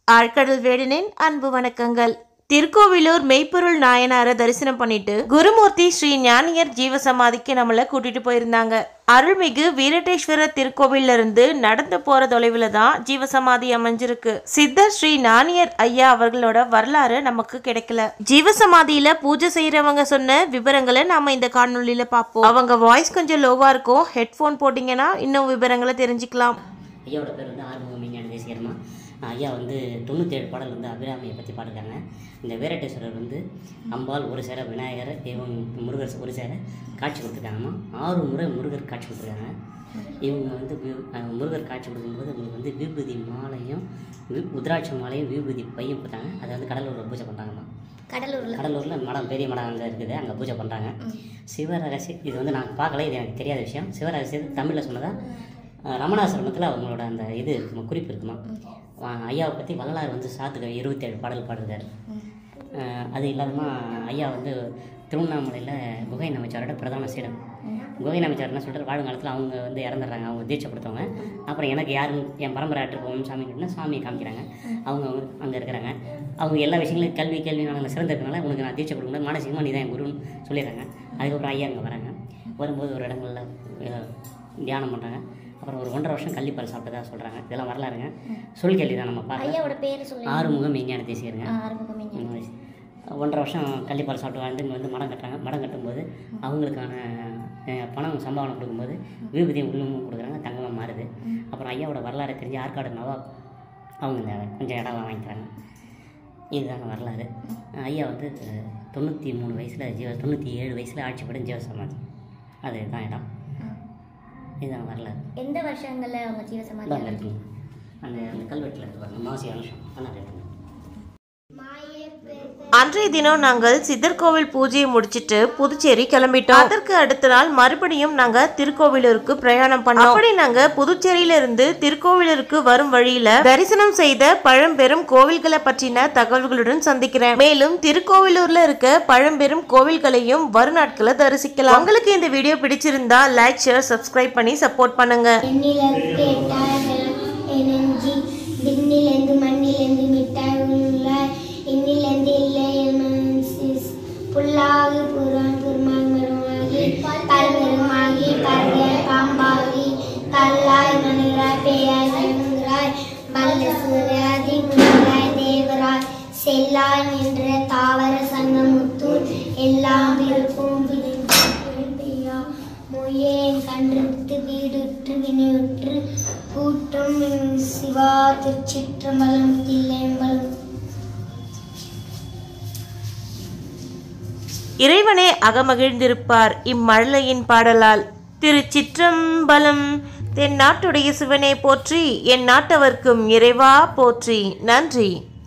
ஆழ்கடல் வேடனின் அன்பு வணக்கங்கள் திருக்கோவிலூர் மெய்ப்பொருள் நாயனாரை தரிசனம் பண்ணிட்டு குருமூர்த்தி ஸ்ரீ ஞானியர் ஜீவசமாதிக்கு நம்மள கூட்டிட்டு போயிருந்தாங்க அருள்மிகு வீரட்டேஸ்வரர் திருக்கோவில்ல இருந்து நடந்து போற தொலைவில் தான் ஜீவசமாதி அமைஞ்சிருக்கு சித்தர் ஸ்ரீ ஞானியர் ஐயா அவர்களோட வரலாறு நமக்கு கிடைக்கல ஜீவசமாதியில பூஜை செய்யறவங்க சொன்ன விவரங்களை நாம இந்த காணொளியில பார்ப்போம் அவங்க வாய்ஸ் கொஞ்சம் லோவா இருக்கும் ஹெட்ஃபோன் போட்டீங்கன்னா இன்னும் விவரங்களை தெரிஞ்சுக்கலாம் ஐயாவோட பேர் வந்து ஆறுமுக மெய்ஞான தேசிகர்மா ஐயா வந்து தொண்ணூற்றேழு பாடல் வந்து அபிராமியை பற்றி பாடிருக்காங்க இந்த வீரட்டேஸ்வரர் வந்து அம்பாள் ஒரு சேர விநாயகர் இவங்க முருகர் ஒரு சேர காட்சி கொடுத்துருக்காங்கம்மா ஆறு முறை முருகர் காட்சி கொடுத்துருக்காங்க இவங்க வந்து வி- அஹ் முருகர் காட்சி கொடுக்கும்போது உங்களுக்கு வந்து விபூதி மாலையும் வி உத்ராட்ச மாலையும் விபூதி பையும் கொடுத்தாங்க அதை வந்து கடலூரில் பூஜை பண்ணுறாங்கம்மா கடலூரில் கடலூரில் மடம் பெரிய மடம் அங்கே இருக்குது அங்கே பூஜை பண்ணுறாங்க சிவரகசியம் இது வந்து நான் பார்க்கல இது எனக்கு தெரியாத விஷயம் சிவரகசியம் தமிழில் சொன்னதா அஹ், ரமணாசிரமத்தில் அவங்களோட அந்த இது இருக்குமா குறிப்பு இருக்குமா அஹ், ஐயாவை பற்றி வள்ளலார் வந்து சாத்துக்க இருபத்தேழு பாடல் பாடுறாரு அஹ், அது இல்லாதமா ஐயா வந்து திருவண்ணாமலையில் குகை நமச்சாரோட பிரதான சீடன் குகை நமச்சார் என்ன சொல்கிறார் வாழுங்காலத்தில் அவங்க வந்து இறந்துடுறாங்க அவங்க தீட்சை கொடுத்தவங்க அப்புறம் எனக்கு யாரும் என் பரம்பரை ஆற்று போகணும் சாமி கேட்டுனா சாமியை காமிக்கிறாங்க அவங்க அங்கே இருக்கிறாங்க அவங்க எல்லா விஷயங்களும் கல்வி கேள்வி நாங்கள் சிறந்திருக்கனால உனக்கு நான் தீட்சை கொடுக்கணும் மானசீகமாக நீ தான் என் குருன்னு சொல்லிடுறாங்க அதுக்கப்புறம் ஐயா அங்கே வராங்க வரும்போது ஒரு இடங்களில் அஹ், தியானம் பண்ணுறாங்க அப்புறம் ஒரு ஒன்றரை வருஷம் கள்ளிப்பால் சாப்பிட்டதா சொல்கிறாங்க இதெல்லாம் வரலாறுங்க சொல் கேள்வி தான் நம்ம பார்க்க ஐயாவோட பேர் சொல்லி ஆறுமுகம் மெய்ஞான தேசியருங்க ஆறுமுகமே ம், ஒன்றரை வருஷம் கள்ளிப்பால் சாப்பிட்டு வாழ்ந்து இங்கே வந்து மடம் கட்டுறாங்க மடம் கட்டும்போது அவங்களுக்கான அஹ், பணம் சம்பாவனை கொடுக்கும்போது விபூதியும் உள்ளமும் கொடுக்குறாங்க தங்கமாக மாறுது அப்புறம் ஐயாவோட வரலாறு தெரிஞ்சு ஆற்காடு நவாப் அவங்க இந்த கொஞ்சம் இடம்லாம் வாங்கிக்கிறாங்க இதுதாங்க வரலாறு ஐயா வந்து அஹ், தொண்ணூற்றி மூணு வயசில் ஜீவ தொண்ணூற்றி ஏழு வயசில் ஆட்சி படம் ஜீவசமாதி அதுதான் இடம் இதுதான் வரலாறு எந்த வருஷங்களில் அவங்க ஜீவசமாதி அங்கே இருக்குங்க அந்த அந்த கல்வெட்டில் இருக்கு பாருங்க மாசி அனுஷம் ஆனால் இருக்குங்க அன்றைய தினம் நாங்கள் சித்தர் கோவில் பூஜையை முடிச்சிட்டு புதுச்சேரி கிளம்பிட்டோம் அதற்கு அடுத்த நாள் மறுபடியும் நாங்க திருக்கோவிலூருக்கு பிரயாணம் பண்ணோம் அப்படி நாங்க புதுச்சேரியில இருந்து திருக்கோவிலூருக்கு வரும் வழியில தரிசனம் செய்த பழம்பெரும் கோவில்களை பற்றின தகவல்களுடன் சந்திக்கிறேன் மேலும் திருக்கோவிலூர்ல இருக்க பழம்பெரும் கோவில்களையும் வரும் நாட்களை தரிசிக்கலாம் உங்களுக்கு இந்த வீடியோ பிடிச்சிருந்தா லைக் ஷேர் சப்ஸ்கிரைப் பண்ணி சப்போர்ட் பண்ணுங்க எண்ணிலருக்கு எட்டாயிரம் எனஞ்சி விண்ணிலேந்து மண்ணிலேந்து மிட்டாய் உள்ளாய் எண்ணிலேந்து இல்லை எமன்சிஸ் புல்லாகி புறான் புறமாய் மரமாகி பல்வெருமாகி பல்க பாம்பாகி கல்லாய் மனிதராய் பேயாய் மனுகிறாய் பல்ல சூரியாதி முனிவராய் தேவராய் செல்லாய் நின்ற தாவர சங்கமுத்தூர் எல்லாம் இருக்கும் பிரியா மொயேன் கன்றுத்து வீடுற்று வினையுற்று கூட்டும் சிவா திருச்சிற்றம்பலம் தில்லையம்பலம் இறைவனே அகமகிழ்ந்திருப்பார் இம்மழலையின் பாடலால் திருச்சிற்றம்பலம் தென்னாட்டுடைய சிவனே போற்றி என் நாட்டவர்க்கும் இறைவா போற்றி நன்றி